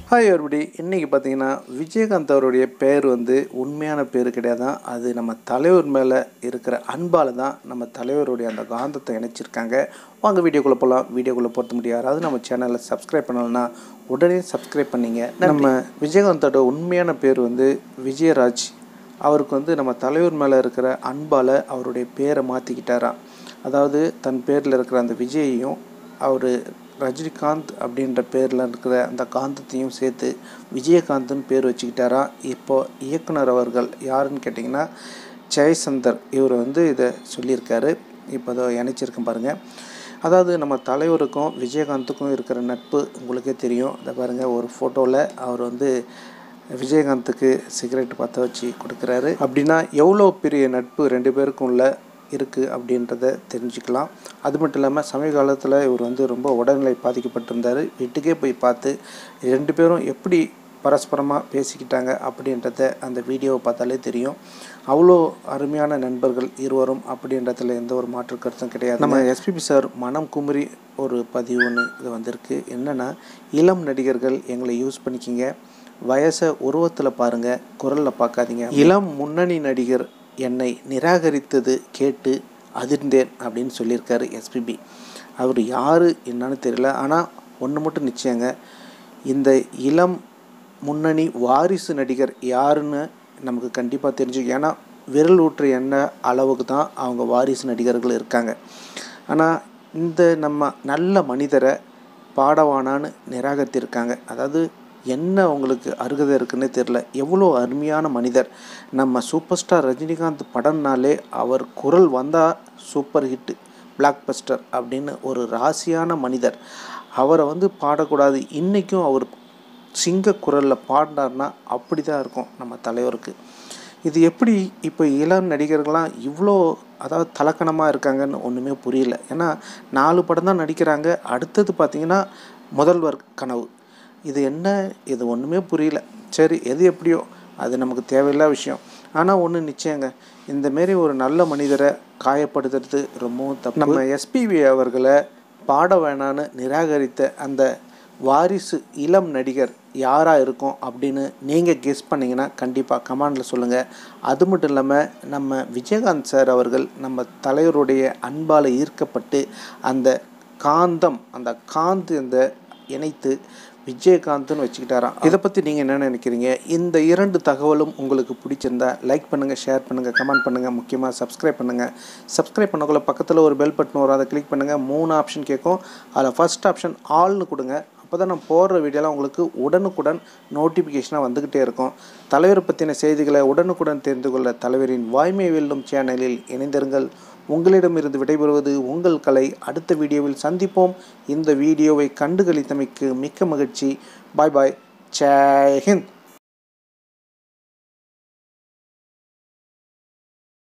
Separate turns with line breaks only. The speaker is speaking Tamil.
ஹாய் everybody இன்றைக்கி பார்த்தீங்கன்னா விஜயகாந்த் அவருடைய பேர் வந்து உண்மையான பேர் கிடையாதான் அது நம்ம தலைவர் மேலே இருக்கிற அன்பால் தான் நம்ம தலைவருடைய அந்த காந்தத்தை இணைச்சிருக்காங்க வாங்க வீடியோக்குள்ளே போகலாம் வீடியோக்குள்ளே பொறுத்த முடியும் யாராவது நம்ம சேனலை சப்ஸ்கிரைப் பண்ணலைன்னா உடனே சப்ஸ்கிரைப் பண்ணிங்க நம்ம விஜயகாந்தோட உண்மையான பேர் வந்து விஜயராஜ் அவருக்கு வந்து நம்ம தலைவர் மேலே இருக்கிற அன்பால் அவருடைய பேரை மாற்றிக்கிட்டாராம் அதாவது தன் பேரில் இருக்கிற அந்த விஜயையும் அவர் ரஜினிகாந்த் அப்படின்ற பேரில் இருக்கிற அந்த காந்தத்தையும் சேர்த்து விஜயகாந்த்னு பேர் வச்சுக்கிட்டாராம் இப்போ இயக்குனர் அவர்கள் யாருன்னு கேட்டிங்கன்னா ஜெயசந்தர் இவர் வந்து இதை சொல்லியிருக்காரு இப்போ அதை இணைச்சிருக்கேன் பாருங்கள் அதாவது நம்ம தலைவருக்கும் விஜயகாந்துக்கும் இருக்கிற நட்பு உங்களுக்கே தெரியும் இதை பாருங்கள் ஒரு ஃபோட்டோவில் அவர் வந்து விஜயகாந்துக்கு சிகரெட் பற்ற வச்சு கொடுக்குறாரு அப்படின்னா எவ்வளோ பெரிய நட்பு ரெண்டு பேருக்கும் உள்ள இருக்குது அப்படின்றத தெரிஞ்சுக்கலாம் அது மட்டும் இல்லாமல் சமீப காலத்தில் இவர் வந்து ரொம்ப உடல்நிலை பாதிக்கப்பட்டிருந்தார் வீட்டுக்கே போய் பார்த்து ரெண்டு பேரும் எப்படி பரஸ்பரமாக பேசிக்கிட்டாங்க அப்படின்றத அந்த வீடியோவை பார்த்தாலே தெரியும் அவ்வளோ அருமையான நண்பர்கள் இருவரும் அப்படின்றதுல எந்த ஒரு மாற்று கருத்தும் கிடையாது நம்ம எஸ்பிபி சார் மனம் குமுறி ஒரு பதிவு ஒன்று இது வந்திருக்கு என்னென்னா இளம் நடிகர்கள் எங்களை யூஸ் பண்ணிக்கிங்க வயசை உருவத்தில் பாருங்கள் குரலில் பார்க்காதீங்க இளம் முன்னணி நடிகர் என்னை நிராகரித்தது கேட்டு அதிர்ந்தேன் அப்படின்னு சொல்லியிருக்காரு எஸ்பிபி அவர் யார் என்னன்னு தெரியல ஆனால் ஒன்று மட்டும் நிச்சயங்க இந்த இளம் முன்னணி வாரிசு நடிகர் யாருன்னு நமக்கு கண்டிப்பாக தெரிஞ்சுக்கும் ஏன்னா விரல் ஊற்று என்ன அளவுக்கு தான் அவங்க வாரிசு நடிகர்கள் இருக்காங்க ஆனால் இந்த நம்ம நல்ல மனிதரை பாடவானான்னு நிராகரித்திருக்காங்க அதாவது என்ன உங்களுக்கு அருகதை இருக்குன்னே தெரில எவ்வளோ அருமையான மனிதர் நம்ம சூப்பர் ஸ்டார் ரஜினிகாந்த் படம்னாலே அவர் குரல் வந்தால் சூப்பர் ஹிட்டு பிளாக் பஸ்டர் அப்படின்னு ஒரு ராசியான மனிதர் அவரை வந்து பாடக்கூடாது இன்றைக்கும் அவர் சிங்க குரலில் பாடினார்னா அப்படி தான் இருக்கும் நம்ம தலைவருக்கு இது எப்படி இப்போ இளம் நடிகர்கள்லாம் இவ்வளோ அதாவது தலக்கணமாக இருக்காங்கன்னு ஒன்றுமே புரியல ஏன்னா நாலு படம் தான் நடிக்கிறாங்க அடுத்தது பார்த்திங்கன்னா முதல்வர் கனவு இது என்ன இது ஒன்றுமே புரியல சரி எது எப்படியோ அது நமக்கு தேவையில்லாத விஷயம் ஆனால் ஒன்று நிச்சயங்க இந்தமாரி ஒரு நல்ல மனிதரை காயப்படுத்துறது ரொம்பவும் தப்பு நம்ம எஸ்பிவி அவர்களை பாட வேணான்னு நிராகரித்த அந்த வாரிசு இளம் நடிகர் யாராக இருக்கும் அப்படின்னு நீங்கள் கெஸ் பண்ணிங்கன்னா கண்டிப்பாக கமெண்டில் சொல்லுங்கள் அது மட்டும் இல்லாமல் நம்ம விஜயகாந்த் சார் அவர்கள் நம்ம தலைவருடைய அன்பால் ஈர்க்கப்பட்டு அந்த காந்தம் அந்த காந்து அந்த இணைத்து விஜயகாந்த்னு வச்சுக்கிட்டாராம் இதை பற்றி நீங்கள் என்ன நினைக்கிறீங்க இந்த இரண்டு தகவலும் உங்களுக்கு பிடிச்சிருந்தா லைக் பண்ணுங்கள் ஷேர் பண்ணுங்கள் கமெண்ட் பண்ணுங்கள் முக்கியமாக சப்ஸ்கிரைப் பண்ணுங்கள் சப்ஸ்கிரைப் பண்ணக்குள்ள பக்கத்தில் ஒரு பெல் பட்டன் வரும் அதை கிளிக் பண்ணுங்கள் மூணு ஆப்ஷன் கேட்கும் அதில் ஃபஸ்ட் ஆப்ஷன் ஆல்னு கொடுங்க அப்போ தான் நான் போடுற வீடியோலாம் உங்களுக்கு உடனுக்குடன் நோட்டிஃபிகேஷனாக வந்துக்கிட்டே இருக்கும் தலைவரை பற்றின செய்திகளை உடனுக்குடன் தெரிந்து கொள்ள தலைவரின் வாய்மை வெல்லும் சேனலில் இணைந்திருங்கள் உங்களிடமிருந்து விடைபெறுவது உங்கள் கலை அடுத்த வீடியோவில் சந்திப்போம் இந்த வீடியோவை கண்டுகளித்தமைக்கு மிக்க மகிழ்ச்சி பாய் பாய் ஜெய் ஹிந்த்